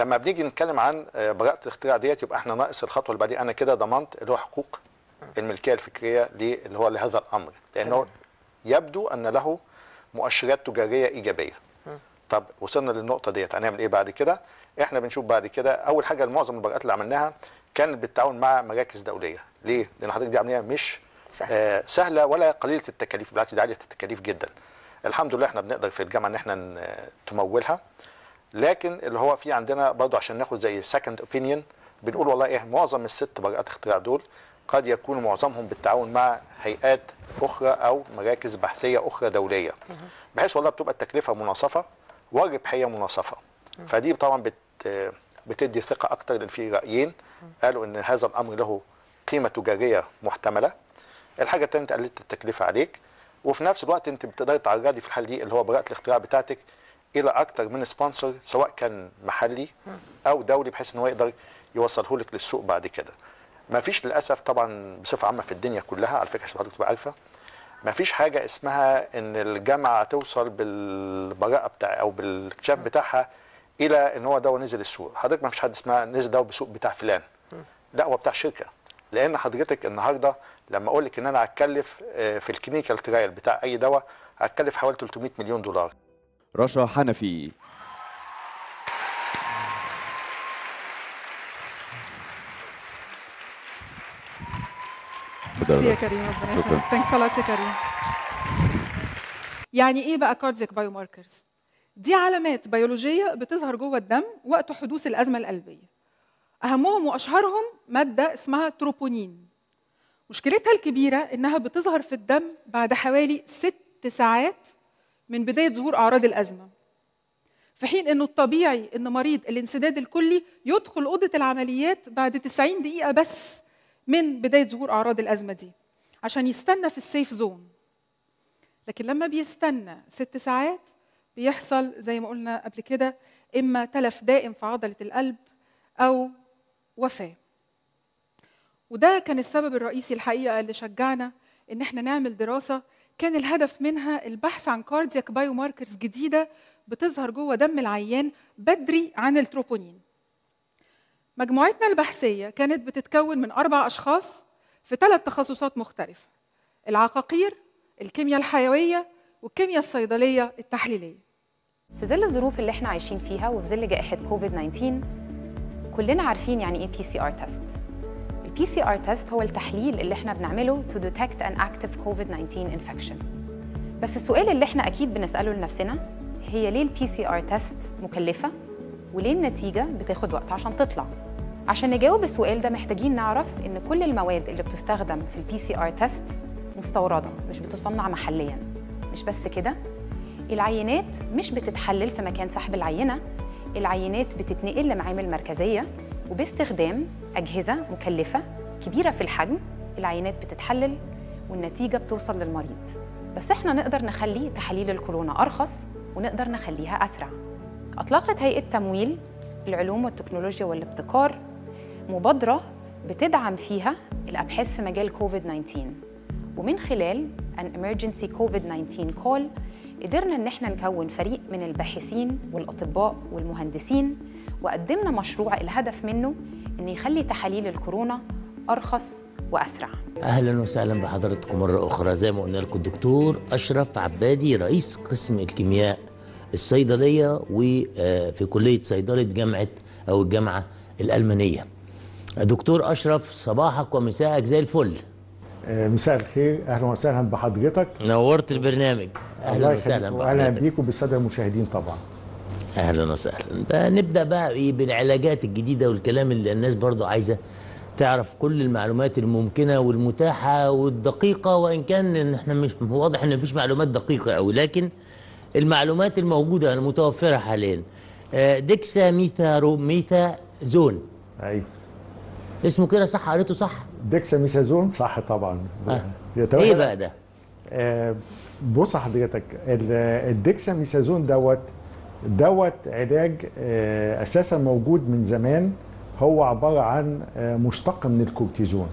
لما بنيجي نتكلم عن آه، براءه الاختراع ديت يبقى احنا ناقص الخطوه اللي بعدين انا كده ضمنت اللي هو حقوق الملكيه الفكريه دي اللي هو لهذا الامر لانه تمام. يبدو ان له مؤشرات تجاريه ايجابيه طب وصلنا للنقطه ديت هنعمل ايه بعد كده احنا بنشوف بعد كده اول حاجه معظم البراءات اللي عملناها كانت بالتعاون مع مراكز دوليه ليه لان حضرتك دي عمليه مش سهل. آه سهله ولا قليله التكاليف بالعكس دي عاليه التكاليف جدا الحمد لله احنا بنقدر في الجامعه ان احنا ن- تمولها لكن اللي هو في عندنا برضه عشان ناخد زي سكند اوبينيون بنقول والله ايه معظم الست براءات اختراع دول قد يكون معظمهم بالتعاون مع هيئات اخرى او مراكز بحثيه اخرى دوليه بحيث والله بتبقى التكلفه مناصفه والربحيه مناصفه فدي طبعا بت بتدي ثقه اكتر لان في رايين قالوا ان هذا الامر له قيمه تجاريه محتمله الحاجه الثانيه انت قللت التكلفه عليك وفي نفس الوقت انت بتقدري تعرضي في الحاله دي اللي هو براءه الاختراع بتاعتك الى اكتر من سبونسر سواء كان محلي او دولي بحيث ان هو يقدر يوصله لك للسوق بعد كده ما فيش للاسف طبعا بصفه عامه في الدنيا كلها على فكره عشان حضرتك تبقى عارفه ما فيش حاجه اسمها ان الجامعه توصل بالبراءه بتاع او بالاكتشاف بتاعها الى ان هو دواء نزل السوق حضرتك ما فيش حد اسمها نزل دواء بسوق بتاع فلان لا هو بتاع شركه لان حضرتك النهارده لما اقول لك ان انا هتكلف آه، في الكلينيكال ترايل بتاع اي دواء هتكلف حوالي 300 مليون دولار رشا حنفي ميرسي يا كريم ربنا شكراً. يخليك ثانكس لوت يا كريم يعني ايه بقى كاردياك بايو ماركرز دي علامات بيولوجيه بتظهر جوه الدم وقت حدوث الازمه القلبيه اهمهم واشهرهم ماده اسمها تروبونين مشكلتها الكبيره انها بتظهر في الدم بعد حوالي ست ساعات من بدايه ظهور اعراض الازمه في حين انه الطبيعي ان مريض الانسداد الكلي يدخل اوضه العمليات بعد 90 دقيقه بس من بدايه ظهور اعراض الازمه دي عشان يستنى في السيف زون لكن لما بيستنى ست ساعات بيحصل زي ما قلنا قبل كده اما تلف دائم في عضله القلب او وفاه وده كان السبب الرئيسي الحقيقه اللي شجعنا ان احنا نعمل دراسه كان الهدف منها البحث عن كاردياك بايو ماركرز جديده بتظهر جوه دم العيان بدري عن التروبونين مجموعتنا البحثيه كانت بتتكون من اربع اشخاص في ثلاث تخصصات مختلفه العقاقير الكيمياء الحيويه والكيمياء الصيدليه التحليليه في ظل الظروف اللي احنا عايشين فيها وفي ظل جائحة كوفيد 19 كلنا عارفين يعني ايه بي سي ار تيست. البي سي ار تيست هو التحليل اللي احنا بنعمله to detect an active COVID-19 infection. بس السؤال اللي احنا اكيد بنسأله لنفسنا هي ليه البي سي ار تيست مكلفة وليه النتيجة بتاخد وقت عشان تطلع؟ عشان نجاوب السؤال ده محتاجين نعرف ان كل المواد اللي بتستخدم في البي سي ار تيست مستوردة مش بتصنع محليا. مش بس كده العينات مش بتتحلل في مكان سحب العينة العينات بتتنقل لمعامل مركزية وباستخدام أجهزة مكلفة كبيرة في الحجم العينات بتتحلل والنتيجة بتوصل للمريض بس احنا نقدر نخلي تحاليل الكورونا أرخص ونقدر نخليها أسرع أطلقت هيئة تمويل العلوم والتكنولوجيا والابتكار مبادرة بتدعم فيها الأبحاث في مجال كوفيد 19 ومن خلال an emergency COVID-19 call قدرنا ان احنا نكون فريق من الباحثين والاطباء والمهندسين وقدمنا مشروع الهدف منه ان يخلي تحاليل الكورونا ارخص واسرع اهلا وسهلا بحضراتكم مره اخرى زي ما قلنا لكم الدكتور اشرف عبادي رئيس قسم الكيمياء الصيدليه وفي كليه صيدله جامعه او الجامعه الالمانيه دكتور اشرف صباحك ومساءك زي الفل آه، مساء الخير اهلا وسهلا بحضرتك نورت البرنامج الله اهلا يخليك، وسهلا واهلا بحضرتك بيكم بالساده المشاهدين طبعا اهلا وسهلا بقى نبدا بقى ايه بالعلاجات الجديده والكلام اللي الناس برضو عايزه تعرف كل المعلومات الممكنه والمتاحه والدقيقه وان كان إن احنا مش واضح ان مفيش معلومات دقيقه قوي لكن المعلومات الموجوده المتوفره حاليا آه، ديكسا ميثا ميثا زون ايوه اسمه كده صح قريته صح ديكساميثازون صح طبعا آه. يتوهج- ايه بقى ده آه، بص حضرتك ال- الديكساميثازون دوت دوت علاج آه، اساسا موجود من زمان هو عباره عن آه، مشتق من الكورتيزون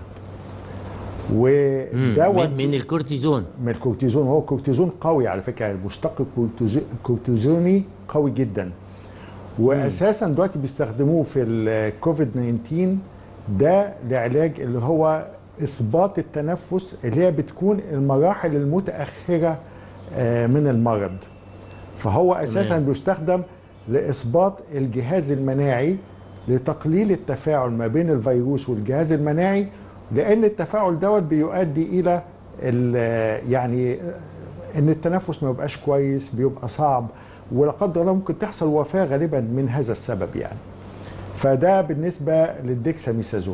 ودوت من, من الكورتيزون من الكورتيزون هو كورتيزون قوي على فكره المشتق الكورتيزو- الكورتيزوني قوي جدا واساسا دلوقتي بيستخدموه في الكوفيد 19 ده لعلاج اللي هو اثبات التنفس اللي هي بتكون المراحل المتاخره آه، من المرض فهو اساسا بيستخدم لاثبات الجهاز المناعي لتقليل التفاعل ما بين الفيروس والجهاز المناعي لان التفاعل دوت بيؤدي الى ال- يعني ان التنفس ما يبقاش كويس بيبقى صعب ولا قدر الله ممكن تحصل وفاه غالبا من هذا السبب يعني فده بالنسبه للديكساميثازون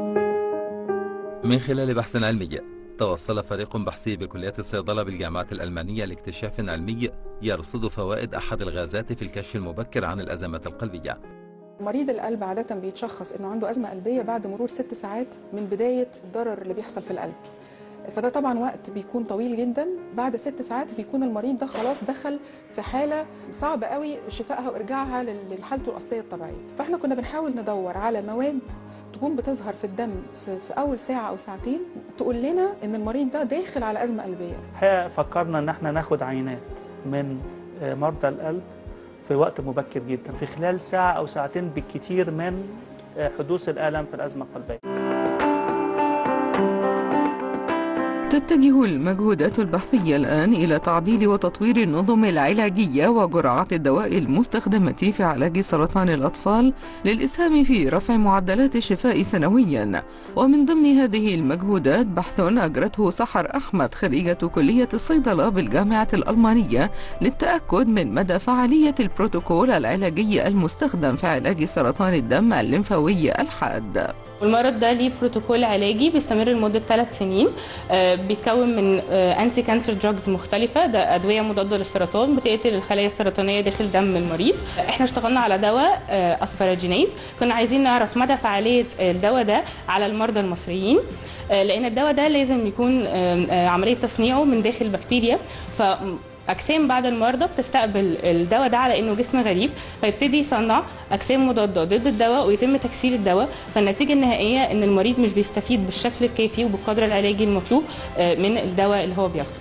من خلال بحث علمي توصل فريق بحثي بكلية الصيدلة بالجامعة الألمانية لاكتشاف علمي يرصد فوائد أحد الغازات في الكشف المبكر عن الأزمات القلبية مريض القلب عادة بيتشخص انه عنده أزمة قلبية بعد مرور ست ساعات من بداية الضرر اللي بيحصل في القلب فده طبعا وقت بيكون طويل جدا بعد ست ساعات بيكون المريض ده خلاص دخل في حالة صعب قوي شفائها وارجاعها لل- لحالته الأصلية الطبيعية فاحنا كنا بنحاول ندور على مواد تكون بتظهر في الدم في, في أول ساعة أو ساعتين تقول لنا إن المريض ده داخل على أزمة قلبية الحقيقه فكرنا ان احنا ناخد عينات من آه، مرضى القلب في وقت مبكر جدا في خلال ساعه او ساعتين بالكثير من آه، حدوث الالم في الازمه القلبيه تتجه المجهودات البحثية الآن إلى تعديل وتطوير النظم العلاجية وجرعات الدواء المستخدمة في علاج سرطان الأطفال للإسهام في رفع معدلات الشفاء سنويا ومن ضمن هذه المجهودات بحث أجرته سحر أحمد خريجة كلية الصيدلة بالجامعة الألمانية للتأكد من مدى فعالية البروتوكول العلاجي المستخدم في علاج سرطان الدم الليمفاوي الحاد والمرض ده ليه بروتوكول علاجي بيستمر لمدة ثلاث سنين آه، بيتكون من انتي كانسر دراجز مختلفة ده أدوية مضادة للسرطان بتقتل الخلايا السرطانية داخل دم المريض احنا اشتغلنا على دواء آه، اسباراجينيز كنا عايزين نعرف مدى فعالية الدواء ده على المرضى المصريين آه، لأن الدواء ده لازم يكون آه، آه، عملية تصنيعه من داخل بكتيريا ف اجسام بعد المرضى بتستقبل الدواء ده على انه جسم غريب فيبتدي يصنع اجسام مضاده ضد الدواء ويتم تكسير الدواء فالنتيجه النهائيه ان المريض مش بيستفيد بالشكل الكافي وبالقدر العلاجي المطلوب آه، من الدواء اللي هو بياخده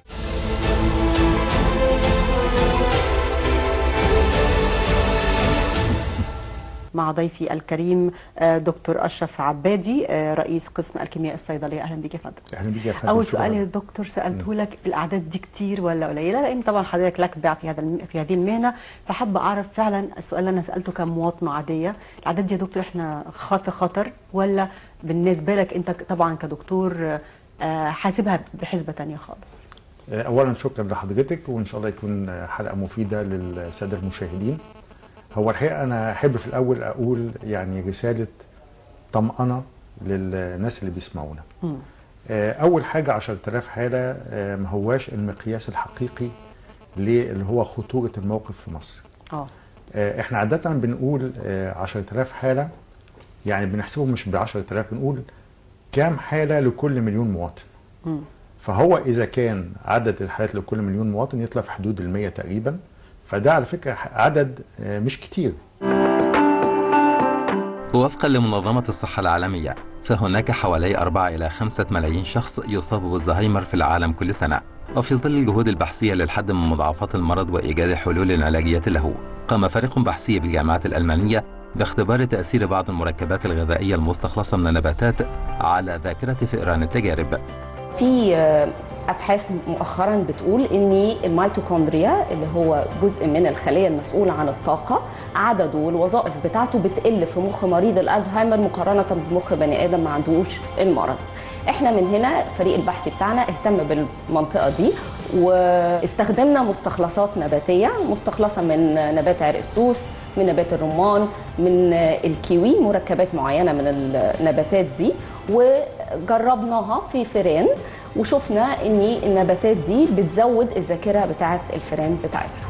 مع ضيفي الكريم آه، دكتور اشرف عبادي آه، رئيس قسم الكيمياء الصيدليه اهلا بك يا فندم اهلا بيك يا فندم اول شكراً. سؤال يا دكتور سالته لك الاعداد دي كتير ولا قليله لان طبعا حضرتك لك باع في هذا الم- في هذه المهنه فحابه اعرف فعلا السؤال اللي انا سالته كمواطنه عاديه الاعداد دي يا دكتور احنا خ- في خطر ولا بالنسبه لك انت ك- طبعا كدكتور آه، حاسبها بحسبه تانية خالص اولا شكرا لحضرتك وان شاء الله يكون حلقه مفيده للساده المشاهدين هو الحقيقه انا احب في الاول اقول يعني رساله طمأنه للناس اللي بيسمعونا مم. آه، اول حاجه 10000 حاله آه، ما هواش المقياس الحقيقي اللي هو خطوره الموقف في مصر اه آه، احنا عاده بنقول آه، 10000 حاله يعني بنحسبهم مش ب 10000 بنقول كام حاله لكل مليون مواطن مم. فهو اذا كان عدد الحالات لكل مليون مواطن يطلع في حدود ال 100 تقريبا فده على فكره عدد آه، مش كتير وفقا لمنظمة الصحة العالمية فهناك حوالي 4 إلى 5 ملايين شخص يصاب بالزهايمر في العالم كل سنة وفي ظل الجهود البحثية للحد من مضاعفات المرض وإيجاد حلول علاجية له قام فريق بحثي بالجامعات الألمانية باختبار تأثير بعض المركبات الغذائية المستخلصة من النباتات على ذاكرة فئران التجارب في آه، ابحاث مؤخرا بتقول ان الميتوكوندريا اللي هو جزء من الخليه المسؤول عن الطاقه عدده والوظائف بتاعته بتقل في مخ مريض الالزهايمر مقارنه بمخ بني ادم ما عندوش المرض احنا من هنا فريق البحث بتاعنا اهتم بالمنطقه دي واستخدمنا مستخلصات نباتيه مستخلصه من نبات عرق السوس من نبات الرمان من الكيوي مركبات معينه من النباتات دي وجربناها في فئران وشفنا ان النباتات دي بتزود الذاكره بتاعه الفئران بتاعتها